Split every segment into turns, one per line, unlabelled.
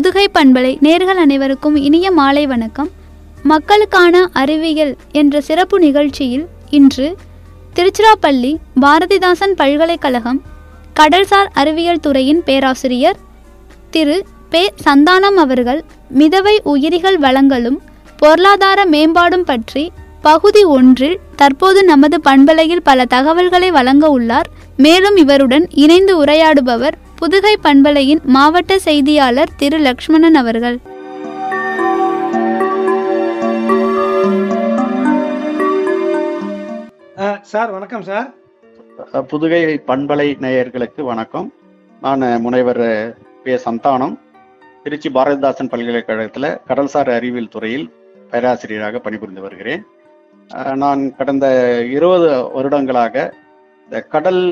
புதுகை பண்பலை நேர்கள் அனைவருக்கும் இனிய மாலை வணக்கம் மக்களுக்கான அறிவியல் என்ற சிறப்பு நிகழ்ச்சியில் இன்று திருச்சிராப்பள்ளி பாரதிதாசன் பல்கலைக்கழகம் கடல்சார் அறிவியல் துறையின் பேராசிரியர் திரு பே சந்தானம் அவர்கள் மிதவை உயிரிகள் வளங்களும் பொருளாதார மேம்பாடும் பற்றி பகுதி ஒன்றில் தற்போது நமது பண்பலையில் பல தகவல்களை வழங்க உள்ளார் மேலும் இவருடன் இணைந்து உரையாடுபவர் புதுகை பண்பலையின் மாவட்ட செய்தியாளர் திரு லக்ஷ்மணன் அவர்கள்
அஹ் சார் வணக்கம் சார்
புதுகை பண்பலை நேயர்களுக்கு வணக்கம் நான் முனைவர் பே சந்தானம் திருச்சி பாரதிதாசன் பல்கலைக்கழகத்தில் கடல்சார் அறிவியல் துறையில் பேராசிரியராக பணிபுரிந்து வருகிறேன் அஹ் நான் கடந்த இருபது வருடங்களாக இந்த கடல்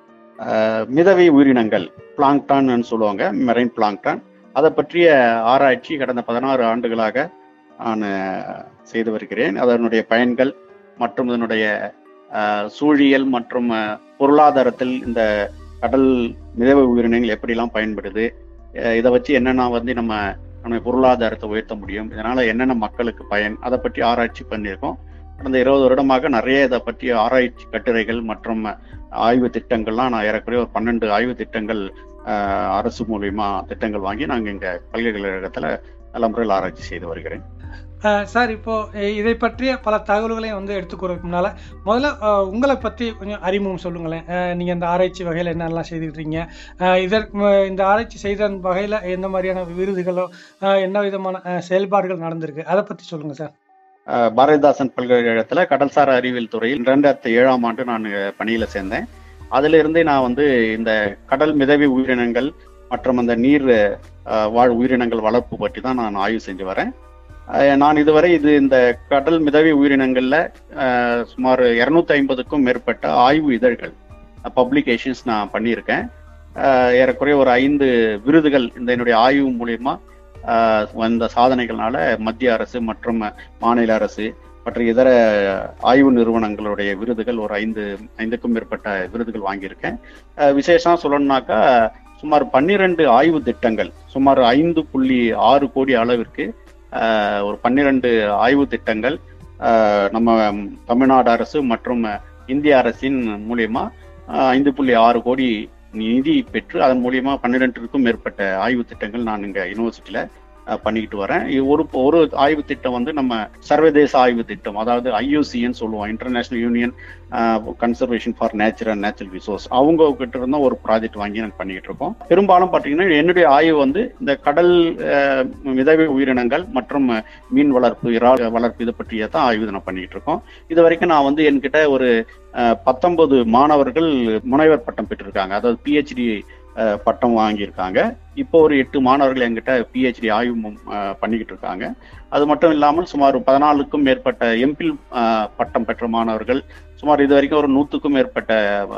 அஹ், மிதவை உயிரினங்கள் பிளாங்டான்னு சொல்லுவாங்க மெரைன் பிளாங்டான் அதை பற்றிய ஆராய்ச்சி கடந்த பதினாறு ஆண்டுகளாக நான் செய்து வருகிறேன் அதனுடைய பயன்கள் மற்றும் இதனுடைய அஹ், சூழியல் மற்றும் அஹ், பொருளாதாரத்தில் இந்த கடல் மிதவை உயிரினங்கள் எப்படிலாம் பயன்படுது அஹ், இதை வச்சு என்னென்ன வந்து நம்ம நம்ம பொருளாதாரத்தை உயர்த்த முடியும் இதனால என்னென்ன மக்களுக்கு பயன் அதை பற்றி ஆராய்ச்சி பண்ணியிருக்கோம் கடந்த இருபது வருடமாக நிறைய இதை பற்றிய ஆராய்ச்சி கட்டுரைகள் மற்றும் ஆய்வு திட்டங்கள்லாம் நான் ஏறக்குறைய ஒரு பன்னெண்டு ஆய்வு திட்டங்கள் அஹ், அரசு மூலியமா திட்டங்கள் வாங்கி நாங்கள் இங்க பல்கலைக்கழகத்துல நல்ல முறையில் ஆராய்ச்சி செய்து வருகிறேன்
அஹ் சார் இப்போ இ- இதை பற்றிய பல தகவல்களையும் வந்து எடுத்துக்கிறதுக்கு முன்னால முதல்ல அஹ், உங்களை பற்றி கொஞ்சம் அறிமுகம் சொல்லுங்களேன் அஹ், நீங்க இந்த ஆராய்ச்சி வகையில் என்னெல்லாம் செய்துக்கிட்டீங்க அஹ், இதற்கு ம- இந்த ஆராய்ச்சி செய்த வகையில் எந்த மாதிரியான விருதுகளோ அஹ், என்ன விதமான அஹ், செயல்பாடுகள் நடந்திருக்கு அதை பற்றி சொல்லுங்க சார்
அஹ், பாரதிதாசன் பல்கலைக்கழகத்துல கடல்சார் அறிவியல் துறையில் இரண்டாயிரத்தி ஏழாம் ஆண்டு நான் பணியில சேர்ந்தேன் அதுல இருந்தே நான் வந்து இந்த கடல் மிதவை உயிரினங்கள் மற்றும் அந்த நீர் அஹ், வாழ் உயிரினங்கள் வளர்ப்பு பற்றி தான் நான் ஆய்வு செஞ்சு வரேன் அஹ், நான் இதுவரை இது இந்த கடல் மிதவை உயிரினங்கள்ல அஹ், சுமார் இருநூத்தி ஐம்பதுக்கும் மேற்பட்ட ஆய்வு இதழ்கள் பப்ளிகேஷன்ஸ் நான் பண்ணியிருக்கேன் அஹ், ஏறக்குறைய ஒரு ஐந்து விருதுகள் இந்த என்னுடைய ஆய்வு மூலியமா அஹ், வந்த சாதனைகள்னால மத்திய அரசு மற்றும் மாநில அரசு மற்ற இதர ஆய்வு நிறுவனங்களுடைய விருதுகள் ஒரு ஐந்து ஐந்துக்கும் மேற்பட்ட விருதுகள் வாங்கியிருக்கேன் அஹ் விசேஷம் சொல்லணும்னாக்கா சுமார் பன்னிரண்டு ஆய்வு திட்டங்கள் சுமார் ஐந்து புள்ளி ஆறு கோடி அளவிற்கு அஹ், ஒரு பன்னிரண்டு ஆய்வு திட்டங்கள் அஹ், நம்ம தமிழ்நாடு அரசு மற்றும் இந்திய அரசின் மூலியமா அஹ், ஐந்து புள்ளி ஆறு கோடி நிதி பெற்று அதன் மூலியமா பன்னிரெண்டுக்கும் மேற்பட்ட ஆய்வு திட்டங்கள் நான் இங்க யூனிவர்சிட்டியில அஹ், பண்ணிக்கிட்டு வரேன் இது ஒரு ஒரு ஆய்வு திட்டம் வந்து நம்ம சர்வதேச ஆய்வு திட்டம் அதாவது ஐயூசின்னு சொல்லுவோம் international union conservation for nature and natural resource அவங்க கிட்ட இருந்த ஒரு ப்ராஜெக்ட் வாங்கி நாங்கள் பண்ணிட்டு இருக்கோம் பெரும்பாலும் பார்த்தீங்கன்னா என்னுடைய ஆய்வு வந்து இந்த கடல் அஹ், மிதவை உயிரினங்கள் மற்றும் மீன் வளர்ப்பு இறால் வளர்ப்பு இதை பற்றிய தான் ஆய்வு நான் பண்ணிட்டு இருக்கோம் இது வரைக்கும் நான் வந்து என்கிட்ட ஒரு பத்தொன்பது மாணவர்கள் முனைவர் பட்டம் பெற்றிருக்காங்க அதாவது பிஹெச்டி பட்டம் வாங்கியிருக்காங்க இப்போ ஒரு எட்டு மாணவர்கள் என்கிட்ட பிஹெச்டி ஆய்வு மு- அஹ், பண்ணிக்கிட்டு இருக்காங்க அது மட்டும் இல்லாமல் சுமார் பதினாலுக்கும் மேற்பட்ட எம்பில் பட்டம் பெற்ற மாணவர்கள் சுமார் இது வரைக்கும் ஒரு நூற்றுக்கும் மேற்பட்ட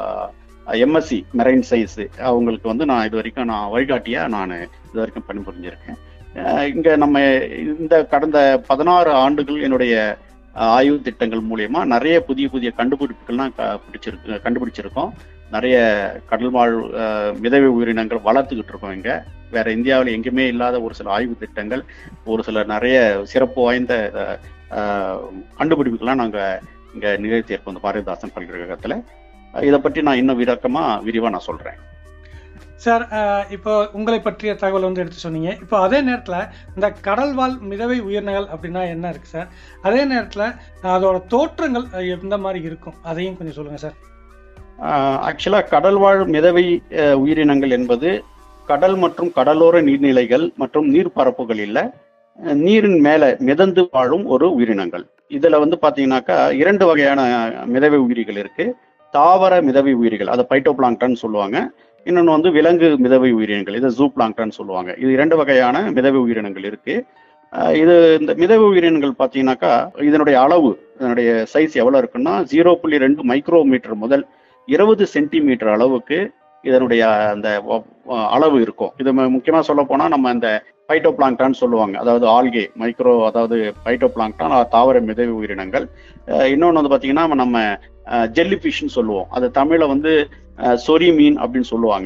எம்எஸ்சி மெரைன் சயின்ஸ் அவங்களுக்கு வந்து நான் இது வரைக்கும் நான் வழிகாட்டியா நான் இது வரைக்கும் பணிபுரிஞ்சிருக்கேன் அஹ், இங்க நம்ம இந்த கடந்த பதினாறு ஆண்டுகள் என்னுடைய அஹ், ஆய்வு திட்டங்கள் மூலியமா நிறைய புதிய புதிய கண்டுபிடிப்புகள்லாம் க- பிடிச்சிருக்கு கண்டுபிடிச்சிருக்கோம் நிறைய கடல் வாழ் அஹ், மிதவை உயிரினங்கள் வளர்த்துக்கிட்டு இருக்கோம் இங்க வேற இந்தியாவில் எங்கேயுமே இல்லாத ஒரு சில ஆய்வு திட்டங்கள் ஒரு சில நிறைய சிறப்பு வாய்ந்த அஹ், அஹ், கண்டுபிடிப்புகள்லாம் நாங்க இங்க நிகழ்த்தியிருக்கோம் இந்த பாரதிதாசன் பல்கலைக்கழகத்துல அஹ், இதை பற்றி நான் இன்னும் விளக்கமா விரிவா நான் சொல்றேன்
சார் அஹ், இப்போ உங்களை பற்றிய தகவல் வந்து எடுத்து சொன்னீங்க இப்போ அதே நேரத்தில் இந்த கடல்வாழ் மிதவை உயிரினங்கள் அப்படின்னா என்ன இருக்கு சார் அதே நேரத்தில் அதோட தோற்றங்கள் அஹ், எந்த மாதிரி இருக்கும் அதையும் கொஞ்சம் சொல்லுங்க சார்
ஆக்சுவலா கடல் வாழ் மிதவை அஹ், உயிரினங்கள் என்பது கடல் மற்றும் கடலோர நீர்நிலைகள் மற்றும் நீர்ப்பரப்புகளில் அஹ், நீரின் மேல மிதந்து வாழும் ஒரு உயிரினங்கள் இதுல வந்து பாத்தீங்கன்னாக்கா இரண்டு வகையான மிதவை உயிரிகள் இருக்கு தாவர மிதவை உயிரிகள் அதை பைட்டோபிளாங்டன் சொல்லுவாங்க இன்னொன்று வந்து விலங்கு மிதவை உயிரினங்கள் இதை ஜூ பிளாங்டன் சொல்லுவாங்க இது இரண்டு வகையான மிதவை உயிரினங்கள் இருக்கு அஹ், இது இந்த மிதவை உயிரினங்கள் பார்த்தீங்கன்னாக்கா இதனுடைய அளவு இதனுடைய சைஸ் எவ்வளவு இருக்குன்னா ஜீரோ புள்ளி ரெண்டு மைக்ரோமீட்டர் முதல் இருபது சென்டிமீட்டர் அளவுக்கு இதனுடைய அந்த ஒ- அஹ் அளவு இருக்கும் இது மு- முக்கியமா சொல்ல போனா நம்ம இந்த பைட்டோ பிளாங்டான் சொல்லுவாங்க அதாவது ஆல்கே மைக்ரோ அதாவது பைட்டோ பிளாங்டான் தாவர மிதவை உயிரினங்கள் அஹ் இன்னொன்னு வந்து பாத்தீங்கன்னா நம்ம ஜெல்லி ஃபிஷ்னு சொல்லுவோம் அது தமிழ்ல வந்து அஹ், சொறி மீன் அப்படின்னு சொல்லுவாங்க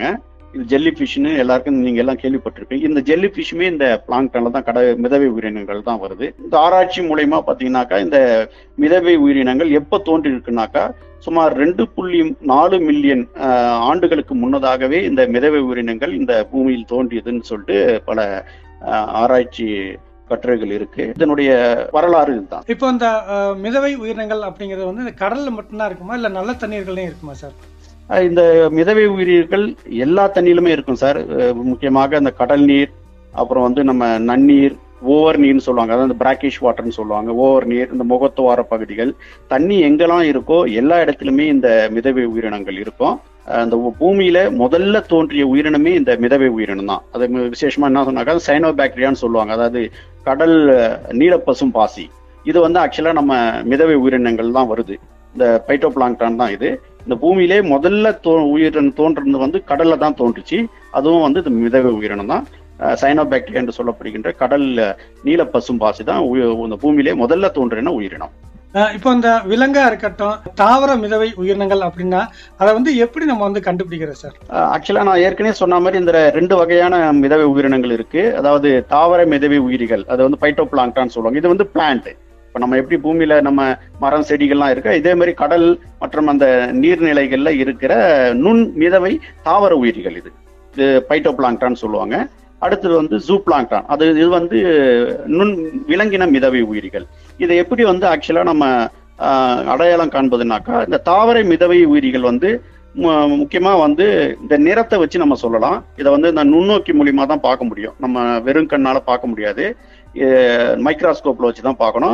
இது ஜெல்லி ஃபிஷ்னு எல்லாருக்கும் நீங்க எல்லாம் கேள்விப்பட்டிருப்பீங்க இந்த ஜெல்லி ஃபிஷ்மே இந்த பிளாங்டன்ல தான் கடை மிதவை உயிரினங்கள் தான் வருது இந்த ஆராய்ச்சி மூலயமா பாத்தீங்கன்னாக்கா இந்த மிதவை உயிரினங்கள் எப்ப தோன்றி இருக்குனாக்கா சுமார் ரெண்டு புள்ளி நாலு மில்லியன் ஆண்டுகளுக்கு முன்னதாகவே இந்த மிதவை உயிரினங்கள் இந்த பூமியில் தோன்றியதுன்னு சொல்லிட்டு பல ஆஹ், ஆராய்ச்சி கட்டுரைகள் இருக்கு இதனுடைய வரலாறு இதுதான்
இப்போ இந்த அஹ், மிதவை உயிரினங்கள் அப்படிங்கிறது வந்து இந்த கடல்ல மட்டும்தான் இருக்குமா இல்ல நல்ல தண்ணீர்களையும் இருக்குமா சார்
அஹ் இந்த மிதவை உயிரிகள் எல்லா தண்ணியிலுமே இருக்கும் சார் அஹ் முக்கியமாக இந்த கடல் நீர் அப்புறம் வந்து நம்ம நன்னீர் ஓவர் நீர்னு சொல்லுவாங்க அதாவது பிராக்கிஷ் வாட்டர்னு சொல்லுவாங்க ஓவர் நீர் இந்த முகத்துவார பகுதிகள் தண்ணி எங்கெல்லாம் இருக்கோ எல்லா இடத்துலுமே இந்த மிதவை உயிரினங்கள் இருக்கும் அஹ் இந்த பூமியில முதல்ல தோன்றிய உயிரினமே இந்த மிதவை உயிரினம் தான் அது மி- விசேஷமா என்ன சொன்னாக்கா சைனோ பாக்டீரியான்னு சொல்லுவாங்க அதாவது கடல் அஹ், நீலப்பசும் பாசி இது வந்து ஆக்சுவலா நம்ம மிதவை உயிரினங்கள் தான் வருது இந்த பைட்டோபிளாங்டான் தான் இது இந்த பூமியிலே முதல்ல தோ உயிரினம் தோன்றது வந்து கடல்ல தான் தோன்றுச்சு அதுவும் வந்து இது மிதவை உயிரினம் தான் சைனோபாக்டீரியா என்று சொல்லப்படுகின்ற கடல் நீல பசும்பாசி தான் உயி- இந்த பூமியிலே முதல்ல தோன்றின உயிரினம்
அஹ், இப்போ இந்த விலங்கா இருக்கட்டும் தாவர மிதவை உயிரினங்கள் அப்படின்னா அதை வந்து எப்படி நம்ம வந்து கண்டுபிடிக்கிறோம் சார்
ஆக்சுவலா நான் ஏற்கனவே சொன்ன மாதிரி இந்த ரெண்டு வகையான மிதவை உயிரினங்கள் இருக்கு அதாவது தாவர மிதவை உயிரிகள் அது வந்து பைட்டோபிளாங்டான்னு சொல்லுவாங்க இது வந்து பிளான்ட் இப்ப நம்ம எப்படி பூமியில நம்ம மரம் செடிகள்லாம் இருக்கு இதே மாதிரி கடல் மற்றும் அந்த நீர்நிலைகள்ல இருக்கிற நுண் மிதவை தாவர உயிரிகள் இது இது பைட்டோபிளாங்டான்னு சொல்லுவாங்க அடுத்தது வந்து ஜூப்ளாங்டான் அது இது வந்து நுண் விலங்கின மிதவை உயிரிகள் இதை எப்படி வந்து ஆக்சுவலா நம்ம ஆஹ், அடையாளம் காண்பதுனாக்கா இந்த தாவர மிதவை உயிரிகள் வந்து மு- முக்கியமா வந்து இந்த நிறத்தை வச்சு நம்ம சொல்லலாம் இதை வந்து இந்த நுண்ணோக்கி மூலியமா தான் பார்க்க முடியும் நம்ம வெறும் கண்ணால பார்க்க முடியாது மைக்ராஸ்கோப்ல வச்சு தான் பார்க்கணும்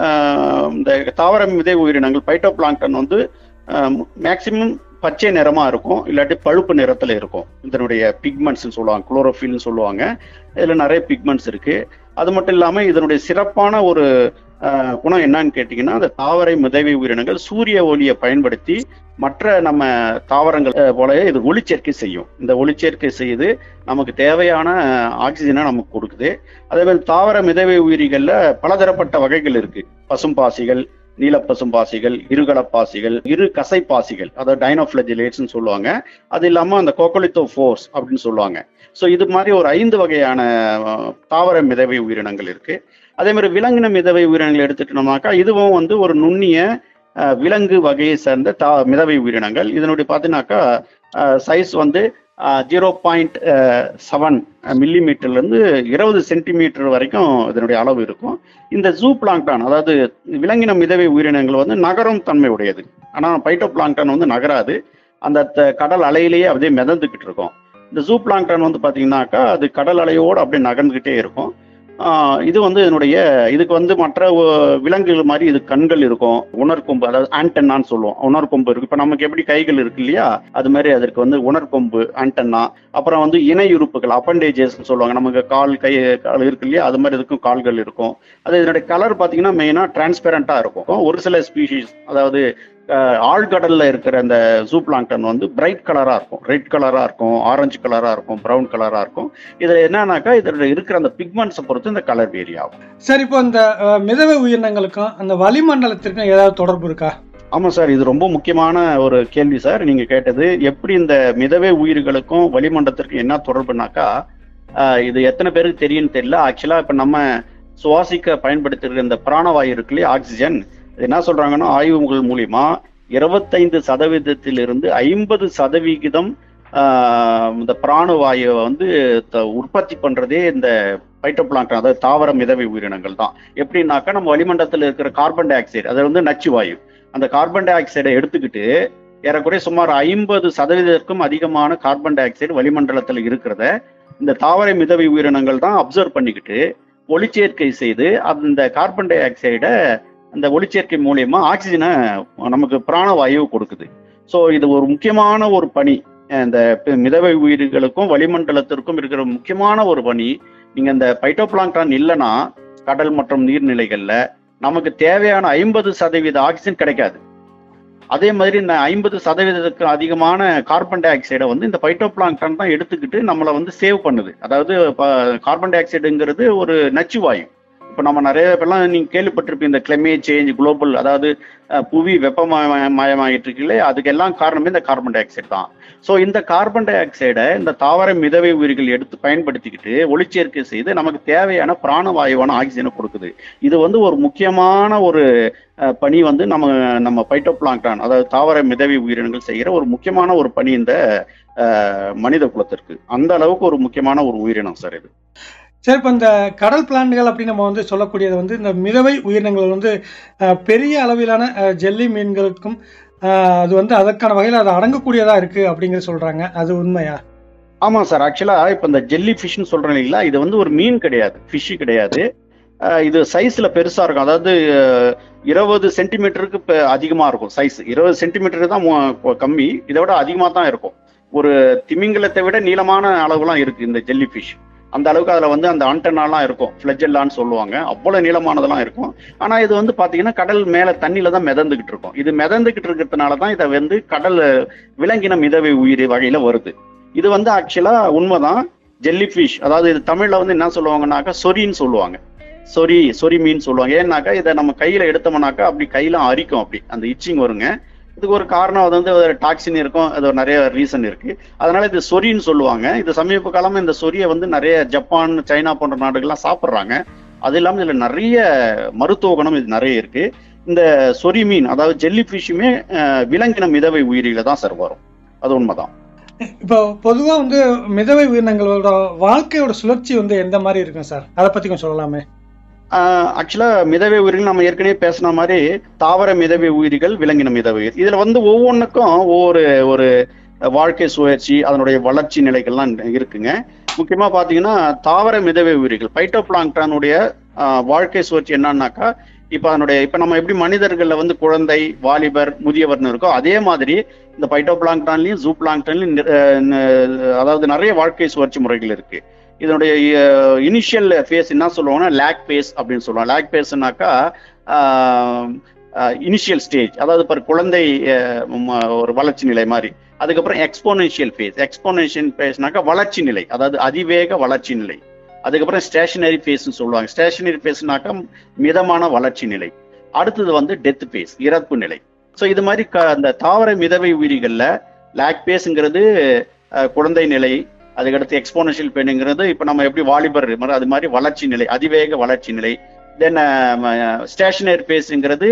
அஹ் இந்த தாவர மிதை உயிரினங்கள் பைட்டோபிளாங்டன் வந்து மேக்சிமம் பச்சை நிறமா இருக்கும் இல்லாட்டி பழுப்பு நிறத்துல இருக்கும் இதனுடைய பிக்மெண்ட்ஸ் சொல்லுவாங்க குளோரோஃபில்னு சொல்லுவாங்க இதுல நிறைய பிக்மெண்ட்ஸ் இருக்கு அது மட்டும் இல்லாம இதனுடைய சிறப்பான ஒரு அஹ், குணம் என்னன்னு கேட்டீங்கன்னா அந்த தாவரை மிதவை உயிரினங்கள் சூரிய ஒளியை பயன்படுத்தி மற்ற நம்ம தாவரங்கள் அஹ், போலவே இது ஒளிச்சேர்க்கை செய்யும் இந்த ஒளிச்சேர்க்கை செய்து நமக்கு தேவையான ஆக்சிஜனை நமக்கு கொடுக்குது அதே மாதிரி தாவர மிதவை உயிரிகள்ல பலதரப்பட்ட வகைகள் இருக்கு பசும்பாசிகள் நீலப்பசும்பாசிகள் இருகலப்பாசிகள் இரு கசைப்பாசிகள் அதாவது டைனோஃபிளஜிலேட்ஸ்னு சொல்லுவாங்க அது இல்லாம அந்த கோகோலித்தோ ஃபோர்ஸ் அப்படின்னு சொல்லுவாங்க ஸோ இது மாதிரி ஒரு ஐந்து வகையான அஹ், தாவர மிதவை உயிரினங்கள் இருக்கு அதே மாதிரி விலங்கின மிதவை உயிரினங்கள் எடுத்துட்டோம்னாக்கா இதுவும் வந்து ஒரு நுண்ணிய அஹ், விலங்கு வகையை சேர்ந்த தா மிதவை உயிரினங்கள் இதனுடைய பார்த்தீங்கன்னாக்கா சைஸ் வந்து ஜீரோ பாயிண்ட் செவன் மில்லிமீட்டர்ல இருந்து இருபது சென்டிமீட்டர் வரைக்கும் இதனுடைய அளவு இருக்கும் இந்த ஜூ பிளாங்டான் அதாவது விலங்கின மிதவை உயிரினங்கள் வந்து நகரும் தன்மை உடையது ஆனால் பைட்டோ பிளாங்டான் வந்து நகராது அந்த த- கடல் அலையிலேயே அப்படியே மிதந்துக்கிட்டு இருக்கும் இந்த ஜூ பிளாங்டான் வந்து பார்த்தீங்கன்னாக்கா அது கடல் அலையோடு அப்படியே நகர்ந்துக்கிட்டே இருக்கும் ஆஹ் இது வந்து இதனுடைய இதுக்கு வந்து மற்ற ஒ- விலங்குகள் மாதிரி இது கண்கள் இருக்கும் உணர்கொம்பு அதாவது ஆண்டன்னான்னு சொல்லுவோம் உணர்கொம்பு இருக்கு இப்போ நமக்கு எப்படி கைகள் இருக்கு இல்லையா அது மாதிரி அதற்கு வந்து உணர்கொம்பு ஆண்டன்னா அப்புறம் வந்து இணை உறுப்புகள் அப்பண்டேஜஸ் சொல்லுவாங்க நமக்கு கால் கை கால் இருக்கு இல்லையா அது மாதிரி இதுக்கும் கால்கள் இருக்கும் அது இதனுடைய கலர் பார்த்தீங்கன்னா மெயினாக டிரான்ஸ்பெரண்டா இருக்கும் ஒரு சில ஸ்பீஷீஸ் அதாவது அஹ், ஆழ்கடல்ல இருக்கிற அந்த ஜூப்ளாங்டன் வந்து பிரைட் கலரா இருக்கும் ரெட் கலரா இருக்கும் ஆரஞ்சு கலரா இருக்கும் பிரவுன் கலரா இருக்கும் இதுல என்னன்னாக்கா இதுல இருக்கிற அந்த பிக்மெண்ட்ஸை பொறுத்து இந்த கலர் வேரி ஆகும்
சார் இப்போ இந்த அஹ், மிதவை உயிரினங்களுக்கும் அந்த வளிமண்டலத்திற்கும் ஏதாவது தொடர்பு இருக்கா
ஆமா சார் இது ரொம்ப முக்கியமான ஒரு கேள்வி சார் நீங்க கேட்டது எப்படி இந்த மிதவை உயிர்களுக்கும் வளிமண்டலத்திற்கும் என்ன தொடர்புனாக்கா ஆஹ், இது எத்தனை பேருக்கு தெரியும்னு தெரியல ஆக்சுவலா இப்ப நம்ம சுவாசிக்க பயன்படுத்துகிற இந்த பிராணவாயு இருக்கு இல்லையா ஆக்சிஜன் இது என்ன சொல்றாங்கன்னா ஆய்வுகள் மூலியமா இருபத்தைந்து சதவீதத்திலிருந்து ஐம்பது சதவிகிதம் ஆஹ், இந்த பிராணவாயுவை வந்து த- உற்பத்தி பண்றதே இந்த பைட்டோபிளாங்டன் அதாவது தாவர மிதவை உயிரினங்கள் தான் எப்படின்னாக்கா நம்ம வளிமண்டலத்தில் இருக்கிற கார்பன் டை ஆக்சைடு அது வந்து நச்சு வாயு அந்த கார்பன் டை ஆக்சைடை எடுத்துக்கிட்டு ஏறக்குறைய சுமார் ஐம்பது சதவீதத்திற்கும் அதிகமான கார்பன் டை ஆக்சைடு வளிமண்டலத்தில் இருக்கிறத இந்த தாவர மிதவை உயிரினங்கள் தான் அப்சர்வ் பண்ணிக்கிட்டு ஒளிச்சேர்க்கை செய்து அந்த கார்பன் டை ஆக்சைடை அந்த ஒளிச்சேர்க்கை மூலியமா ஆக்சிஜனை நமக்கு பிராணவாயு கொடுக்குது ஸோ இது ஒரு முக்கியமான ஒரு பணி இந்த பி- மிதவை உயிர்களுக்கும் வளிமண்டலத்திற்கும் இருக்கிற முக்கியமான ஒரு பணி நீங்க இந்த பைட்டோபிளாங்டான் இல்லைன்னா கடல் மற்றும் நீர்நிலைகள்ல நமக்கு தேவையான ஐம்பது சதவீத ஆக்சிஜன் கிடைக்காது அதே மாதிரி இந்த ஐம்பது சதவீதத்துக்கு அதிகமான கார்பன் டை ஆக்சைடை வந்து இந்த பைட்டோபிளாங்டன் தான் எடுத்துக்கிட்டு நம்மளை வந்து சேவ் பண்ணுது அதாவது கார்பன் டை ஆக்சைடுங்கிறது ஒரு நச்சு வாயு இப்போ நம்ம நிறைய இப்பெல்லாம் நீங்க கேள்விப்பட்டிருப்பீங்க இந்த கிளைமேட் சேஞ்ச் குளோபல் அதாவது அஹ், புவி வெப்பமயமாயிட்டு இருக்குல்ல அதுக்கெல்லாம் காரணமே இந்த carbon dioxide so இந்த கார்பன் டை ஆக்சைடை இந்த தாவர மிதவை உயிர்கள் எடுத்து பயன்படுத்திக்கிட்டு ஒளிச்சேர்க்கை செய்து நமக்கு தேவையான பிராணவாயுவான ஆக்சிஜனை கொடுக்குது இது வந்து ஒரு முக்கியமான ஒரு அஹ், பணி வந்து நம்ம நம்ம பைட்டோபிளாங்டான் அதாவது தாவர மிதவை உயிரினங்கள் செய்கிற ஒரு முக்கியமான ஒரு பணி இந்த அஹ், மனித குலத்திற்கு அந்த அளவுக்கு ஒரு முக்கியமான ஒரு உயிரினம் சார் இது
சரி இப்போ இந்த கடல் பிளான்ட்கள் அப்படின்னு நம்ம வந்து சொல்லக்கூடியது வந்து இந்த மிதவை உயிரினங்கள் வந்து அஹ், பெரிய அளவிலான அஹ், ஜெல்லி மீன்களுக்கும் அஹ், அது வந்து அதற்கான வகையில் அது அடங்கக்கூடியதா இருக்கு அப்படிங்கிறது சொல்றாங்க அது உண்மையா
ஆமா சார் ஆக்சுவலா இப்ப இந்த ஜெல்லி ஃபிஷ்னு சொல்றேன் இல்லைங்களா இது வந்து ஒரு மீன் கிடையாது ஃபிஷ் கிடையாது அஹ் இது சைஸ்ல பெருசா இருக்கும் அதாவது அஹ், இருபது சென்டிமீட்டருக்கு இப்ப அதிகமா இருக்கும் சைஸ் இருபது சென்டிமீட்டர் தான் மு- கம்மி இதை விட அதிகமா தான் இருக்கும் ஒரு திமிங்கலத்தை விட நீளமான அளவுலாம் இருக்கு இந்த ஜெல்லி ஃபிஷ் அந்த அளவுக்கு அதுல வந்து அந்த ஆண்டனாலாம் இருக்கும் ஃபிளஜெல்லான்னு சொல்லுவாங்க அவ்வளவு நீளமானதெல்லாம் இருக்கும் ஆனா இது வந்து பாத்தீங்கன்னா கடல் மேல தண்ணியில தான் மிதந்துகிட்டு இருக்கும் இது மிதந்துகிட்டு இருக்கிறதுனால தான் இதை வந்து கடல் விலங்கின மிதவை உயிர் வகையில வருது இது வந்து ஆக்சுவலா உண்மைதான் ஜெல்லி ஃபிஷ் அதாவது இது தமிழ்ல வந்து என்ன சொல்லுவாங்கன்னாக்கா சொரின்னு சொல்லுவாங்க சொரி சொரி மீன் சொல்லுவாங்க ஏன்னாக்கா இதை நம்ம கையில எடுத்தோம்னாக்கா அப்படி கையில அரிக்கும் அப்படி அந்த இச்சிங் வருங்க இதுக்கு ஒரு காரணம் அது வந்து டாக்ஸின் இருக்கும் அது ஒரு நிறைய ரீசன் இருக்கு அதனால இது சொரின்னு சொல்லுவாங்க இது சமீப காலமா இந்த சொரியை வந்து நிறைய ஜப்பான் சைனா போன்ற நாடுகள்லாம் சாப்பிட்றாங்க அது இல்லாமல் இதுல நிறைய மருத்துவ குணம் இது நிறைய இருக்கு இந்த சொரி மீன் அதாவது ஜெல்லி ஃபிஷ்ஷுமே விலங்கின மிதவை உயிரில தான் சார் வரும் அது உண்மைதான்
இப்போ பொதுவா வந்து மிதவை உயிரினங்களோட வாழ்க்கையோட சுழற்சி வந்து எந்த மாதிரி இருக்கும் சார் அதை பத்தி கொஞ்சம் சொல்லலாமே
ஆக்சுவலா மிதவை உயிரிகள் நம்ம ஏற்கனவே பேசின மாதிரி தாவர மிதவை உயிரிகள் விலங்கின மிதவை உயிர் இதுல வந்து ஒவ்வொன்றுக்கும் ஒவ்வொரு ஒரு வாழ்க்கை சுழற்சி அதனுடைய வளர்ச்சி நிலைகள்லாம் இருக்குங்க முக்கியமா பாத்தீங்கன்னா தாவர மிதவை உயிரிகள் பைட்டோபிளாங்டானுடைய வாழ்க்கை சுழற்சி என்னன்னாக்கா இப்ப அதனுடைய இப்ப நம்ம எப்படி மனிதர்கள்ல வந்து குழந்தை வாலிபர் முதியவர்னு இருக்கோ அதே மாதிரி இந்த பைட்டோபிளாங்டான்லயும் ஜூ பிளாங்டான்லயும் அதாவது நிறைய வாழ்க்கை சுழற்சி முறைகள் இருக்கு இதனுடைய இனிஷியல் ஃபேஸ் என்ன சொல்லுவாங்கன்னா லேக் பேஸ் அப்படின்னு சொல்லுவாங்க லேக் பேஸ்னாக்கா இனிஷியல் ஸ்டேஜ் அதாவது இப்போ குழந்தை அஹ், ம- ஒரு வளர்ச்சி நிலை மாதிரி அதுக்கப்புறம் எக்ஸ்போனென்ஷியல் ஃபேஸ் எக்ஸ்போனென்ஷியல் ஃபேஸ்னாக்கா வளர்ச்சி நிலை அதாவது அதிவேக வளர்ச்சி நிலை அதுக்கப்புறம் ஸ்டேஷனரி ஃபேஸ்னு சொல்லுவாங்க ஸ்டேஷனரி ஃபேஸ்னாக்கா மிதமான வளர்ச்சி நிலை அடுத்தது வந்து டெத் ஃபேஸ் இறப்பு நிலை ஸோ இது மாதிரி க- அந்த தாவர மிதவை உயிரிகள்ல லேக் பேஸ்ங்கிறது அஹ், குழந்தை நிலை அதுக்கடுத்து எக்ஸ்போனன்ஷியல் பெயினுங்கிறது இப்போ நம்ம எப்படி வாலிபர் மாதிரி அது மாதிரி வளர்ச்சி நிலை அதிவேக வளர்ச்சி நிலை தென் ஸ்டேஷனரி பேஸுங்கிறது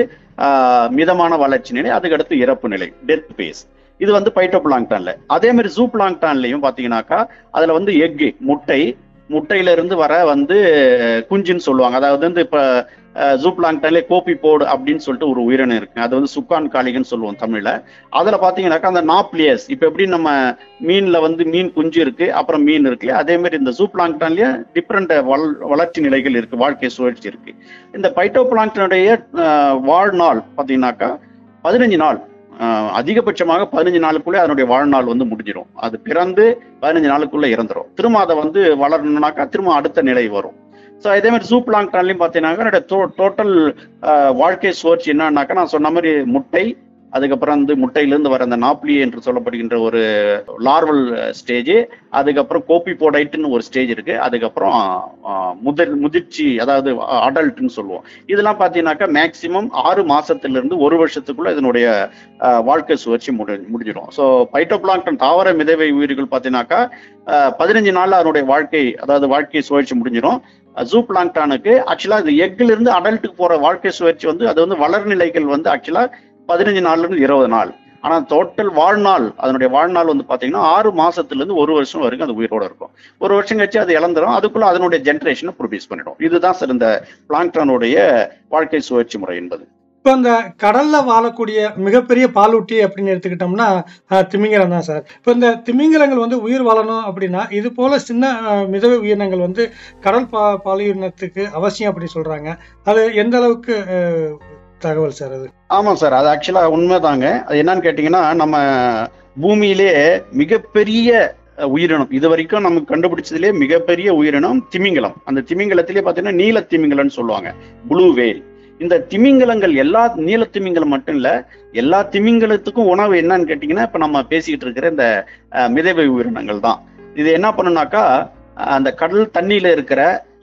மிதமான வளர்ச்சி நிலை அதுக்கடுத்து இறப்பு நிலை டெத் பேஸ் இது வந்து பைட்டோபிளாங்டான்ல அதே மாதிரி ஜூ பிளாங்டான்லையும் பாத்தீங்கன்னாக்கா அதுல வந்து எக்கு முட்டை முட்டையில இருந்து வர வந்து குஞ்சுன்னு சொல்லுவாங்க அதாவது வந்து இப்ப ஜூ பிளாங்டான்ல கோப்பி போடு அப்படின்னு சொல்லிட்டு ஒரு உயிரினம் இருக்கு அது வந்து சுக்கான் காளிகன்னு சொல்லுவோம் தமிழ்ல அதுல பாத்தீங்கன்னாக்கா அந்த நாப்லியஸ் இப்ப எப்படி நம்ம மீன்ல வந்து மீன் குஞ்சு இருக்கு அப்புறம் மீன் இருக்கு இல்லையா? அதே மாதிரி இந்த ஜூ பிளாங்டான்லயே டிஃப்ரெண்ட் வளர்ச்சி நிலைகள் இருக்கு வாழ்க்கை சுழற்சி இருக்கு இந்த பைட்டோபிளாங்டனுடைய வாழ்நாள் பாத்தீங்கன்னாக்கா பதினஞ்சு நாள் அஹ், அதிகபட்சமாக பதினஞ்சு நாளுக்குள்ளே அதனுடைய வாழ்நாள் வந்து முடிஞ்சிடும் அது பிறந்து பதினஞ்சு நாளுக்குள்ள இறந்துரும் திரும்ப அதை வந்து வளரணும்னாக்கா திரும்ப அடுத்த நிலை வரும் ஸோ இதே மாதிரி ஜூ பிளாங்டான்லையும் பார்த்தீங்கன்னாக்கா டோட்டல் வாழ்க்கை சுழற்சி என்னன்னாக்கா நான் சொன்ன மாதிரி முட்டை அதுக்கப்புறம் வந்து முட்டையிலிருந்து வர அந்த நாப்லி என்று சொல்லப்படுகின்ற ஒரு லார்வல் ஸ்டேஜ் அதுக்கப்புறம் கோப்பி போடைட்டுன்னு ஒரு ஸ்டேஜ் இருக்கு அதுக்கப்புறம் ஆஹ், முதல் முதிர்ச்சி அதாவது அடல்ட்னு சொல்லுவோம் இதெல்லாம் பார்த்தீங்கன்னாக்கா மேக்சிமம் ஆறு மாசத்துல இருந்து ஒரு வருஷத்துக்குள்ள இதனுடைய ஆஹ், வாழ்க்கை சுழற்சி முடி முடிஞ்சிடும் ஸோ பைட்டோபிளாங்டன் தாவர மிதவை உயிர்கள் பார்த்தீங்கன்னாக்கா ஆஹ், பதினஞ்சு நாள்ல அதனுடைய வாழ்க்கை அதாவது வாழ்க்கை சுழற்சி முடிஞ்சிடும் ஜூ பிளாங்டானுக்கு ஆக்சுவலா இது எக்ல இருந்து அடல்ட்டுக்கு போற வாழ்க்கை சுழற்சி வந்து அது வந்து வளர்நிலைகள் வந்து ஆக்சுவலா பதினஞ்சு நாள்ல இருந்து இருபது நாள் ஆனா டோட்டல் வாழ்நாள் அதனுடைய வாழ்நாள் வந்து பாத்தீங்கன்னா ஆறு மாசத்துல இருந்து ஒரு வருஷம் வரைக்கும் அது உயிரோட இருக்கும் ஒரு வருஷம் கழிச்சு அது இழந்துரும் அதுக்குள்ள அதனுடைய ஜென்ரேஷனை ப்ரொடியூஸ் பண்ணிடும் இதுதான் சார் இந்த பிளாங்டானுடைய வாழ்க்கை சுழற்சி முறை என்பது
இப்போ இந்த கடல்ல வாழக்கூடிய மிகப்பெரிய பாலூட்டி அப்படின்னு எடுத்துக்கிட்டோம்னா அஹ், திமிங்கலம் தான் சார் இப்போ இந்த திமிங்கலங்கள் வந்து உயிர் வாழணும் அப்படின்னா இது போல சின்ன அஹ், மிதவை உயிரினங்கள் வந்து கடல் பா பாலினத்துக்கு அவசியம் அப்படி சொல்றாங்க அது எந்த அளவுக்கு அஹ், தகவல் சார் அது
ஆமாம் சார் அது ஆக்சுவலா உண்மைதாங்க அது என்னன்னு கேட்டிங்கன்னா நம்ம பூமியிலே மிகப்பெரிய அஹ், உயிரினம் இது வரைக்கும் நமக்கு கண்டுபிடிச்சதுலேயே மிகப்பெரிய உயிரினம் திமிங்கலம் அந்த திமிங்கலத்திலே பார்த்தீங்கன்னா நீல திமிங்கலம்னு சொல்லுவாங்க ப்ளூ வேல் இந்த திமிங்கலங்கள் எல்லா நீல திமிங்கலம் மட்டும் இல்ல எல்லா திமிங்கலத்துக்கும் உணவு என்னன்னு கேட்டிங்கன்னா இப்ப நம்ம பேசிக்கிட்டு இருக்கிற இந்த அஹ், மிதவை உயிரினங்கள் தான் இது என்ன பண்ணுனாக்கா அஹ், அந்த கடல் தண்ணியில இருக்கிற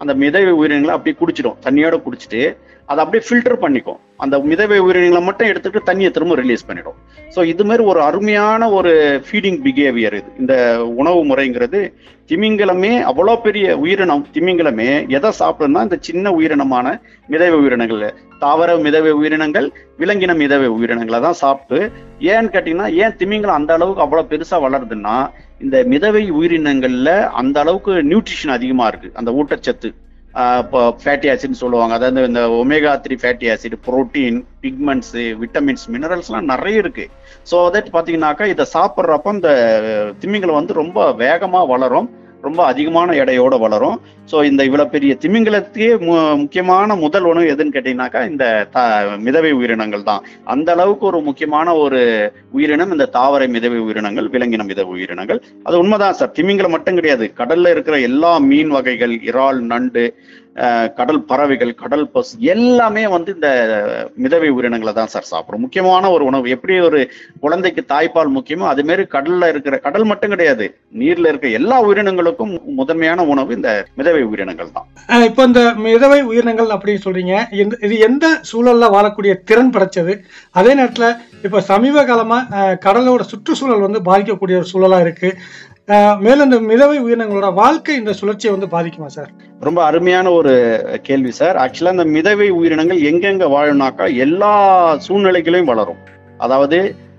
அந்த மிதவை உயிரினங்களை அப்படியே குடிச்சிடும் தண்ணியோட குடிச்சிட்டு அதை அப்படியே ஃபில்டர் பண்ணிக்கும் அந்த மிதவை உயிரினங்களை மட்டும் எடுத்துட்டு தண்ணியை திரும்ப ரிலீஸ் பண்ணிடும் ஸோ இது மாதிரி ஒரு அருமையான ஒரு ஃபீடிங் பிஹேவியர் இது இந்த உணவு முறைங்கிறது திமிங்கலமே அவ்வளோ பெரிய உயிரினம் திமிங்கலமே எதை சாப்பிடும்னா இந்த சின்ன உயிரினமான மிதவை உயிரினங்கள் தாவர மிதவை உயிரினங்கள் விலங்கின மிதவை உயிரினங்களை தான் சாப்பிட்டு ஏன்னு கேட்டீங்கன்னா ஏன் திமிங்கலம் அந்த அளவுக்கு அவ்வளோ பெருசா வளருதுன்னா இந்த மிதவை உயிரினங்கள்ல அந்த அளவுக்கு நியூட்ரிஷன் அதிகமா இருக்கு அந்த ஊட்டச்சத்து இப்போ ஃபேட்டி ஆசிட்னு சொல்லுவாங்க அதாவது இந்த omega three fatty acid protein pigments vitamins மினரல்ஸ்லாம் நிறைய இருக்கு ஸோ தட் பார்த்தீங்கன்னாக்கா இதை சாப்பிட்றப்ப இந்த திமிங்கலம் வந்து ரொம்ப வேகமாக வளரும் ரொம்ப அதிகமான எடையோட வளரும் ஸோ இந்த இவ்வளவு பெரிய திமிங்கலத்துக்கே மு முக்கியமான முதல் உணவு எதுன்னு கேட்டீங்கன்னாக்கா இந்த த மிதவை உயிரினங்கள் தான் அந்த அளவுக்கு ஒரு முக்கியமான ஒரு உயிரினம் இந்த தாவர மிதவை உயிரினங்கள் விலங்கின மிதவை உயிரினங்கள் அது உண்மைதான் சார் திமிங்கலம் மட்டும் கிடையாது கடல்ல இருக்கிற எல்லா மீன் வகைகள் இறால் நண்டு கடல் பறவைகள் கடல் பசு எல்லாமே வந்து இந்த மிதவை உயிரினங்களை தான் சார் சாப்பிடும் முக்கியமான ஒரு உணவு எப்படி ஒரு குழந்தைக்கு தாய்ப்பால் முக்கியமோ அது மாதிரி கடல்ல இருக்கிற கடல் மட்டும் கிடையாது நீர்ல இருக்க எல்லா உயிரினங்களுக்கும் முதன்மையான உணவு இந்த மிதவை உயிரினங்கள் தான்
இப்போ இந்த மிதவை உயிரினங்கள் அப்படின்னு சொல்றீங்க இது எந்த சூழல்ல வாழக்கூடிய திறன் படைச்சது அதே நேரத்துல இப்ப சமீப காலமா கடலோட சுற்றுச்சூழல் வந்து பாதிக்கக்கூடிய ஒரு சூழலா இருக்கு மேலும் இந்த மிதவை உயிரினங்களோட வாழ்க்கை இந்த சுழற்சியை வந்து பாதிக்குமா சார்
ரொம்ப அருமையான ஒரு கேள்வி சார் ஆக்சுவலா இந்த மிதவை உயிரினங்கள் எங்கெங்க வாழும்னாக்கா எல்லா சூழ்நிலைகளையும் வளரும் அதாவது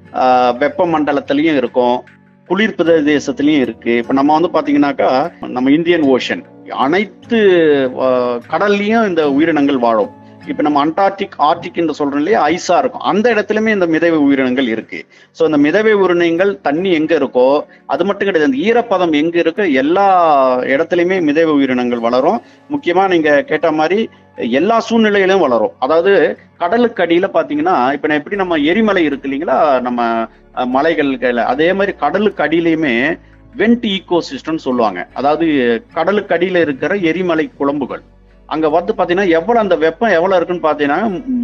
வெப்ப மண்டலத்திலையும் இருக்கும் குளிர் பிரதேசத்திலையும் இருக்கு இப்ப நம்ம வந்து பாத்தீங்கன்னாக்கா நம்ம இந்தியன் ஓஷன் அனைத்து கடல்லையும் இந்த உயிரினங்கள் வாழும் இப்ப நம்ம அண்டார்டிக் ஆர்டிக் என்று சொல்றோம் இல்லையா ஐஸா இருக்கும் அந்த இடத்துலயுமே இந்த மிதவை உயிரினங்கள் இருக்கு ஸோ இந்த மிதவை உயிரினங்கள் தண்ணி எங்க இருக்கோ அது மட்டும் கிடையாது அந்த ஈரப்பதம் எங்க இருக்கு எல்லா இடத்துலயுமே மிதவை உயிரினங்கள் வளரும் முக்கியமா நீங்க கேட்ட மாதிரி எல்லா சூழ்நிலையிலும் வளரும் அதாவது கடலுக்கு அடியில பாத்தீங்கன்னா இப்ப நான் எப்படி நம்ம எரிமலை இருக்கு இல்லைங்களா நம்ம மலைகள் அதே மாதிரி கடலுக்கு அடியிலையுமே வெண்ட் ஈகோ சிஸ்டம் சொல்லுவாங்க அதாவது கடலுக்கு அடியில இருக்கிற எரிமலை குழம்புகள் அங்க வந்து பாத்தீங்கன்னா எவ்வளவு அந்த வெப்பம் எவ்வளவு இருக்குன்னு பாத்தீங்கன்னா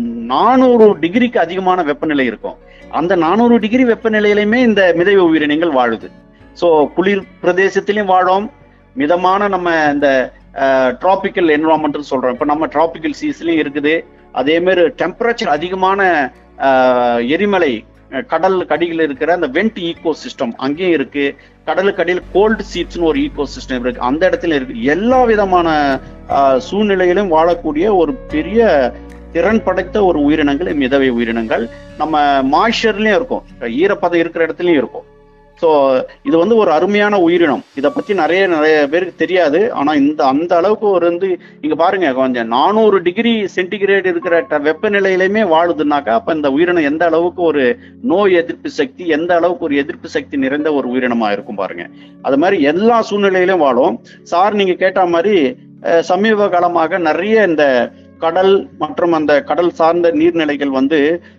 நானூறு டிகிரிக்கு அதிகமான வெப்பநிலை இருக்கும் அந்த நானூறு டிகிரி வெப்பநிலையிலுமே இந்த மிதவை உயிரினங்கள் வாழுது ஸோ குளிர் பிரதேசத்திலையும் வாழும் மிதமான நம்ம இந்த டிராபிக்கல் என்வரான்மெண்ட் சொல்றோம் இப்போ நம்ம டிராபிக்கல் சீஸ்லயும் இருக்குது அதே மாதிரி டெம்பரேச்சர் அதிகமான எரிமலை கடல் கடியில் இருக்கிற அந்த வெண்ட் ஈகோ சிஸ்டம் அங்கேயும் இருக்கு கடலுக்கு அடியில் கோல்டு சீட்ஸ்னு ஒரு ஈகோ சிஸ்டம் இருக்கு அந்த இடத்துல இருக்கு எல்லா விதமான சூழ்நிலையிலும் வாழக்கூடிய ஒரு பெரிய திறன் படைத்த ஒரு உயிரினங்கள் மிதவை உயிரினங்கள் நம்ம மாய்ச்சர்லயும் இருக்கும் ஈரப்பதம் இருக்கிற இடத்துலயும் இருக்கும் ஸோ இது வந்து ஒரு அருமையான உயிரினம் இதை பத்தி நிறைய நிறைய பேருக்கு தெரியாது ஆனா இந்த அந்த அளவுக்கு ஒரு வந்து இங்க பாருங்க கொஞ்சம் நானூறு டிகிரி சென்டிகிரேட் இருக்கிற வெப்பநிலையிலுமே வாழுதுனாக்கா அப்ப இந்த உயிரினம் எந்த அளவுக்கு ஒரு நோய் எதிர்ப்பு சக்தி எந்த அளவுக்கு ஒரு எதிர்ப்பு சக்தி நிறைந்த ஒரு உயிரினமா இருக்கும் பாருங்க அது மாதிரி எல்லா சூழ்நிலையிலும் வாழும் சார் நீங்க கேட்ட மாதிரி சமீப காலமாக நிறைய இந்த கடல் மற்றும் அந்த கடல் சார்ந்த நீர்நிலைகள் வந்து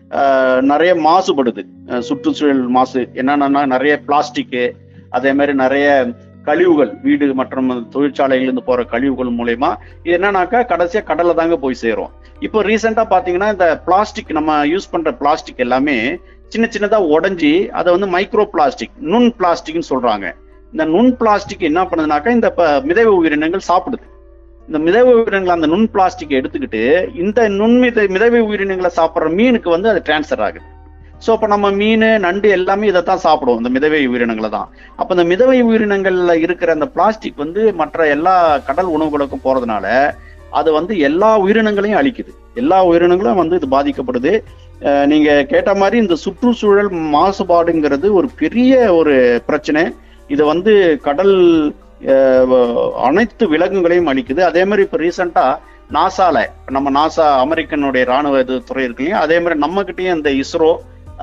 நிறைய மாசுபடுது சுற்றுச்சூழல் மாசு என்னன்னா நிறைய பிளாஸ்டிக்கு அதே மாதிரி நிறைய கழிவுகள் வீடு மற்றும் தொழிற்சாலையிலிருந்து போற கழிவுகள் மூலயமா இது என்னன்னாக்கா கடைசியா கடல்ல தாங்க போய் சேரும் இப்போ ரீசெண்டா பாத்தீங்கன்னா இந்த பிளாஸ்டிக் நம்ம யூஸ் பண்ற பிளாஸ்டிக் எல்லாமே சின்ன சின்னதா உடஞ்சி அதை வந்து மைக்ரோ பிளாஸ்டிக் நுண் பிளாஸ்டிக்னு சொல்றாங்க இந்த நுண் பிளாஸ்டிக் என்ன பண்ணுதுனாக்கா இந்த மிதவை உயிரினங்கள் சாப்பிடுது இந்த மிதவை உயிரினங்கள் அந்த நுண் பிளாஸ்டிக் எடுத்துக்கிட்டு இந்த நுண்மித மிதவை உயிரினங்களை சாப்பிட்ற மீனுக்கு வந்து அது டிரான்ஸ்ஃபர் ஆகுது ஸோ அப்போ நம்ம மீன் நண்டு எல்லாமே இதை தான் சாப்பிடும் இந்த மிதவை உயிரினங்களை தான் அப்போ இந்த மிதவை உயிரினங்கள்ல இருக்கிற அந்த பிளாஸ்டிக் வந்து மற்ற எல்லா கடல் உணவுகளுக்கும் போறதுனால அது வந்து எல்லா உயிரினங்களையும் அழிக்குது எல்லா உயிரினங்களும் வந்து இது பாதிக்கப்படுது நீங்க கேட்ட மாதிரி இந்த சுற்றுச்சூழல் மாசுபாடுங்கிறது ஒரு பெரிய ஒரு பிரச்சனை இது வந்து கடல் அனைத்து விலங்குகளையும் அழிக்குது அதே மாதிரி இப்ப ரீசெண்டா நாசால நம்ம நாசா அமெரிக்கனுடைய ராணுவ இது துறை இருக்கு இல்லையா அதே மாதிரி நம்ம கிட்டயும் இந்த இஸ்ரோ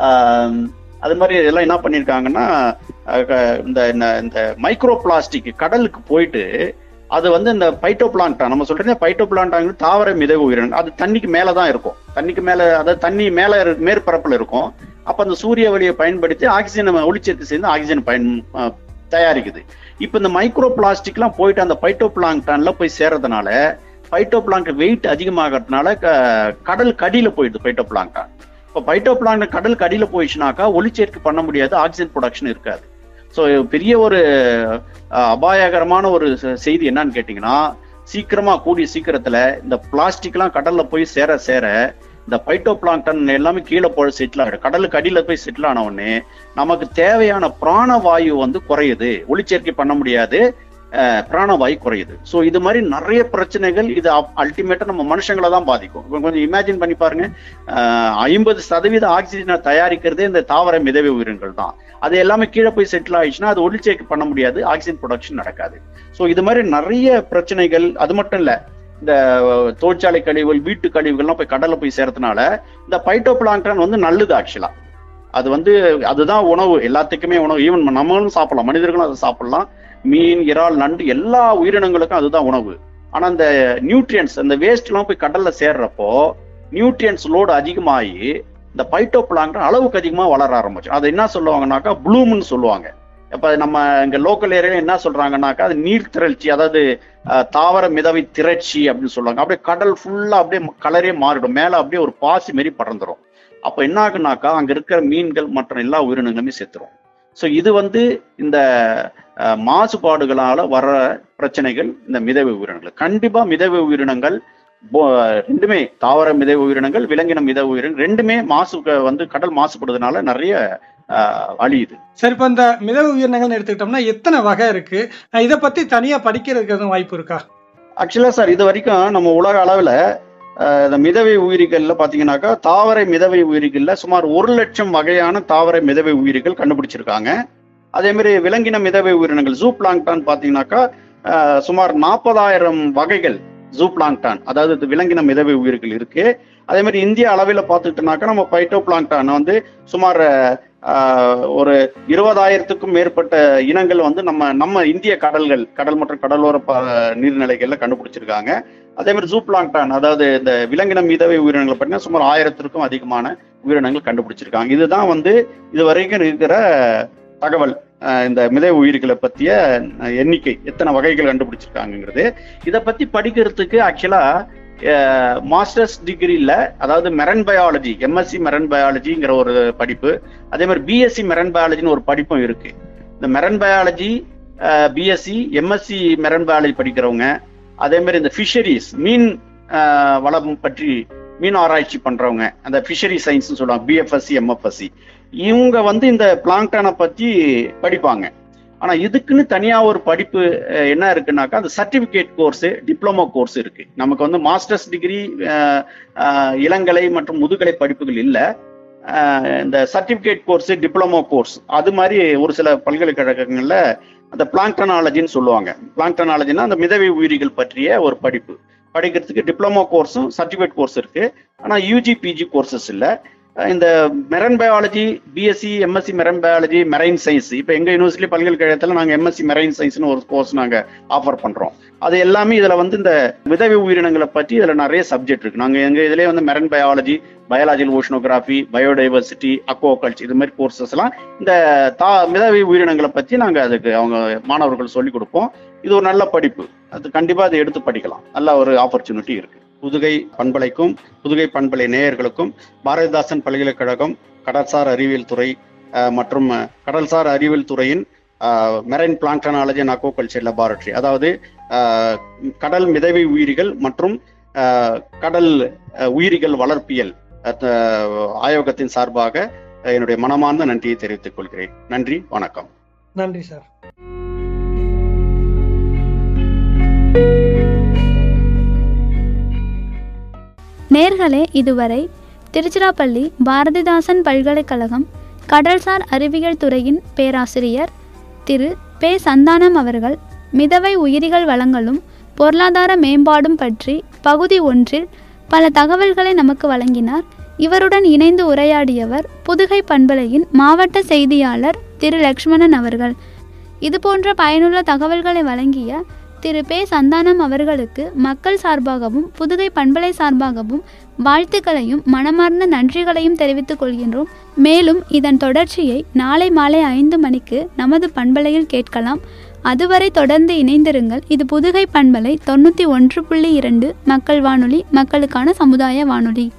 அது மாதிரி எல்லாம் என்ன பண்ணிருக்காங்கன்னா இந்த இந்த மைக்ரோ பிளாஸ்டிக் கடலுக்கு போயிட்டு அது வந்து இந்த பைட்டோ பிளான்டா நம்ம சொல்றது பைட்டோ பிளான்டாங்கிறது தாவர மிதவு உயிரினம் அது தண்ணிக்கு மேலதான் இருக்கும் தண்ணிக்கு மேல அதாவது தண்ணி மேல மேற்பரப்புல இருக்கும் அப்ப அந்த சூரிய ஒளியை பயன்படுத்தி ஆக்சிஜன் ஒளிச்சேர்க்கை சேர்ந்து ஆக்சிஜன் பயன் தயாரிக்குது இப்ப இந்த மைக்ரோ பிளாஸ்டிக்லாம் போயிட்டு அந்த பைட்டோ பிளாங்டான்ல போய் சேர்றதுனால பைட்டோ பிளாங்க் வெயிட் அதிகமாகறதுனால கடல் கடியில போயிடுது பைட்டோ பிளாங்டான் இப்போ பைட்டோ பிளாங்க் கடல் கடியில போயிடுச்சுனாக்கா ஒளிச்சேர்க்கை பண்ண முடியாது ஆக்சிஜன் ப்ரொடக்ஷன் இருக்காது ஸோ பெரிய ஒரு அபாயகரமான ஒரு செய்தி என்னன்னு கேட்டீங்கன்னா சீக்கிரமா கூடிய சீக்கிரத்துல இந்த பிளாஸ்டிக் எல்லாம் கடல்ல போய் சேர சேர இந்த பைட்டோ பிளாங்டன் எல்லாமே கீழே போய் செட்டில் ஆகிடும் கடலுக்கு அடியில போய் செட்டில் ஆன உடனே நமக்கு தேவையான பிராணவாயு வந்து குறையுது ஒளிச்சேர்க்கை பண்ண முடியாது அஹ், பிராணவாயு குறையுது ஸோ இது மாதிரி நிறைய பிரச்சனைகள் இது அல்டிமேட்டா நம்ம மனுஷங்களை தான் பாதிக்கும் இப்ப கொஞ்சம் இமேஜின் பண்ணி பாருங்க ஐம்பது சதவீத ஆக்சிஜனை தயாரிக்கிறதே இந்த தாவர மிதவை உயிரினங்கள் தான் அது எல்லாமே கீழே போய் செட்டில் ஆயிடுச்சுன்னா அது ஒளிச்சேர்க்கை பண்ண முடியாது ஆக்சிஜன் ப்ரொடக்ஷன் நடக்காது ஸோ இது மாதிரி நிறைய பிரச்சனைகள் அது மட்டும் இல்ல இந்த அஹ், தொழிற்சாலை கழிவுகள் வீட்டு கழிவுகள்லாம் போய் கடல்ல போய் சேர்த்தனால இந்த பைட்டோ வந்து நல்லது ஆக்சுவலா அது வந்து அதுதான் உணவு எல்லாத்துக்குமே உணவு ஈவன் நம்மளும் சாப்பிடலாம் மனிதர்களும் அதை சாப்பிடலாம் மீன் இறால் நண்டு எல்லா உயிரினங்களுக்கும் அதுதான் உணவு ஆனா இந்த நியூட்ரியன்ஸ் அந்த வேஸ்ட் எல்லாம் போய் கடல்ல சேர்றப்போ நியூட்ரியன்ஸ் லோடு அதிகமாகி இந்த பைட்டோ அளவுக்கு அதிகமா வளர ஆரம்பிச்சு அது என்ன சொல்லுவாங்கன்னாக்கா ப்ளூம்னு சொல்லுவாங்க இப்ப நம்ம இங்க லோக்கல் ஏரியால என்ன சொல்றாங்கன்னாக்கா அது நீர் திரட்சி அதாவது அஹ், தாவர மிதவை திரட்சி அப்படின்னு சொல்லுவாங்க அப்படியே கடல் ஃபுல்லா அப்படியே கலரே மாறிடும் மேல அப்படியே ஒரு பாசி மாரி பறந்துரும் அப்ப என்ன ஆகுனாக்கா அங்க இருக்கிற மீன்கள் மற்ற எல்லா உயிரினங்களுமே செத்துரும் ஸோ இது வந்து இந்த அஹ், மாசுபாடுகளால வர பிரச்சனைகள் இந்த மிதவை உயிரினங்கள் கண்டிப்பா மிதவை உயிரினங்கள் போ- ரெண்டுமே தாவர மிதவை உயிரினங்கள் விலங்கின மிதவை உயிரினங்கள் ரெண்டுமே மாசு வந்து கடல் மாசுபடுறதுனால நிறைய அஹ், அழியுது
சரி இப்போ இந்த மிதவை உயிரினங்கள்னு எடுத்துக்கிட்டோம்னா எத்தனை வகை இருக்கு அஹ் இதை பத்தி தனியா படிக்கிறதுக்கு எதுவும் வாய்ப்பு இருக்கா
ஆக்சுவலா சார் இது வரைக்கும் நம்ம உலக அளவுல அஹ், இந்த மிதவை உயிரிகள்ல பாத்தீங்கன்னாக்கா தாவர மிதவை உயிரிகள்ல சுமார் ஒரு லட்சம் வகையான தாவர மிதவை உயிரிகள் கண்டுபிடிச்சிருக்காங்க அதே மாதிரி விலங்கின மிதவை உயிரினங்கள் ஜூ பிளாங்டான் பாத்தீங்கன்னாக்கா அஹ், சுமார் நாற்பதாயிரம் வகைகள் ஜூ பிளாங்டான் அதாவது இது விலங்கின மிதவை உயிர்கள் இருக்கு அதே மாதிரி இந்திய அளவில் பார்த்துக்கிட்டோம்னாக்கா நம்ம பைட்டோ பிளாங்டான் வந்து சுமார் அஹ், ஒரு இருபதாயிரத்துக்கும் மேற்பட்ட இனங்கள் வந்து நம்ம நம்ம இந்திய கடல்கள் கடல் மற்றும் கடலோர ப- நீர்நிலைகள்ல கண்டுபிடிச்சிருக்காங்க அதே மாதிரி ஜூ பிளாங்டான் அதாவது இந்த விலங்கின மிதவை உயிரினங்களை பார்த்தீங்கன்னா சுமார் ஆயிரத்திற்கும் அதிகமான உயிரினங்கள் கண்டுபிடிச்சிருக்காங்க இதுதான் வந்து இது வரைக்கும் இருக்கிற தகவல் அஹ் இந்த மிதவை உயிர்களை பத்திய அஹ், எண்ணிக்கை எத்தனை வகைகள் கண்டுபிடிச்சிருக்காங்கிறது இதை பத்தி படிக்கிறதுக்கு ஆக்சுவலா மாஸ்டர்ஸ் டிகிரில அதாவது மெரன் பயாலஜி எம்எஸ்சி மெரன் பயாலஜிங்கிற ஒரு படிப்பு அதே மாதிரி பிஎஸ்சி மெரன் பயாலஜின்னு ஒரு படிப்பும் இருக்கு இந்த marine biology BSc MSc marine biology படிக்கிறவங்க அதே மாதிரி இந்த ஃபிஷரிஸ் மீன் அஹ், வளம் பற்றி மீன் ஆராய்ச்சி பண்றவங்க அந்த ஃபிஷரி சயின்ஸ் சொல்லுவாங்க பிஎஃப்எஸ்சி எம்எஃப்எஸ்சி இவங்க வந்து இந்த பிளாங்டானை பத்தி படிப்பாங்க ஆனா இதுக்குன்னு தனியா ஒரு படிப்பு அஹ், என்ன இருக்குன்னாக்கா அந்த சர்டிபிகேட் கோர்ஸ் டிப்ளமோ கோர்ஸ் இருக்கு நமக்கு வந்து மாஸ்டர்ஸ் டிகிரி இளங்கலை மற்றும் முதுகலை படிப்புகள் இல்ல அஹ், இந்த சர்டிபிகேட் கோர்ஸ் டிப்ளமோ கோர்ஸ் அது மாதிரி ஒரு சில பல்கலைக்கழகங்கள்ல அந்த பிளாங்டனாலஜின்னு சொல்லுவாங்க பிளாங்டனாலஜினா அந்த மிதவை உயிரிகள் பற்றிய ஒரு படிப்பு படிக்கிறதுக்கு டிப்ளமோ கோர்ஸும் சர்டிஃபிகேட் கோர்ஸ் இருக்கு ஆனா யூஜி பிஜி கோர்சஸ் இல்ல அஹ் இந்த marine biology BSc MSc marine biology marine science இப்போ எங்க யூனிவர்சிட்டி பல்கலைக்கழகத்துல நாங்க எம்எஸ்சி மெரைன் சயின்ஸ்னு ஒரு கோர்ஸ் நாங்க ஆஃபர் பண்றோம் அது எல்லாமே இதுல வந்து இந்த விதவை உயிரினங்களை பற்றி இதுல நிறைய சப்ஜெக்ட் இருக்கு நாங்க எங்க இதுலயே வந்து marine biology biological oceanography biodiversity aquaculture இது மாதிரி கோர்சஸ் எல்லாம் இந்த தா மிதவை உயிரினங்களை பத்தி நாங்க அதுக்கு அவங்க மாணவர்கள் சொல்லி கொடுப்போம் இது ஒரு நல்ல படிப்பு அது கண்டிப்பா அதை எடுத்து படிக்கலாம் நல்ல ஒரு ஆப்பர்ச்சுனிட்டி இருக்கு புதுகை பண்பலைக்கும் புதுகை பண்பலை நேயர்களுக்கும் பாரதிதாசன் பல்கலைக்கழகம் கடல்சார் அறிவியல் துறை அஹ், மற்றும் அஹ், கடல்சார் அறிவியல் துறையின் marine planktonology and aquaculture laboratory அதாவது அஹ், கடல் மிதவை உயிரிகள் மற்றும் அஹ், கடல் அஹ், உயிரிகள் வளர்ப்பியல் அஹ், ஆய்வகத்தின் சார்பாக அஹ், என்னுடைய மனமார்ந்த நன்றியை தெரிவித்துக் கொள்கிறேன் நன்றி வணக்கம்
நன்றி சார்
நேர்களே இதுவரை திருச்சிராப்பள்ளி பாரதிதாசன் பல்கலைக்கழகம் கடல்சார் அறிவியல் துறையின் பேராசிரியர் திரு பே சந்தானம் அவர்கள் மிதவை உயிரிகள் வளங்களும் பொருளாதார மேம்பாடும் பற்றி பகுதி ஒன்றில் பல தகவல்களை நமக்கு வழங்கினார் இவருடன் இணைந்து உரையாடியவர் புதுகை பண்பலையின் மாவட்ட செய்தியாளர் திரு லக்ஷ்மணன் அவர்கள் இதுபோன்ற பயனுள்ள தகவல்களை வழங்கிய திரு பே சந்தானம் அவர்களுக்கு மக்கள் சார்பாகவும் புதுகை பண்பலை சார்பாகவும் வாழ்த்துக்களையும் மனமார்ந்த நன்றிகளையும் தெரிவித்துக் கொள்கின்றோம் மேலும் இதன் தொடர்ச்சியை நாளை மாலை ஐந்து மணிக்கு நமது பண்பலையில் கேட்கலாம் அதுவரை தொடர்ந்து இணைந்திருங்கள் இது புதுகை பண்பலை தொண்ணூற்றி ஒன்று புள்ளி இரண்டு மக்கள் வானொலி மக்களுக்கான சமுதாய வானொலி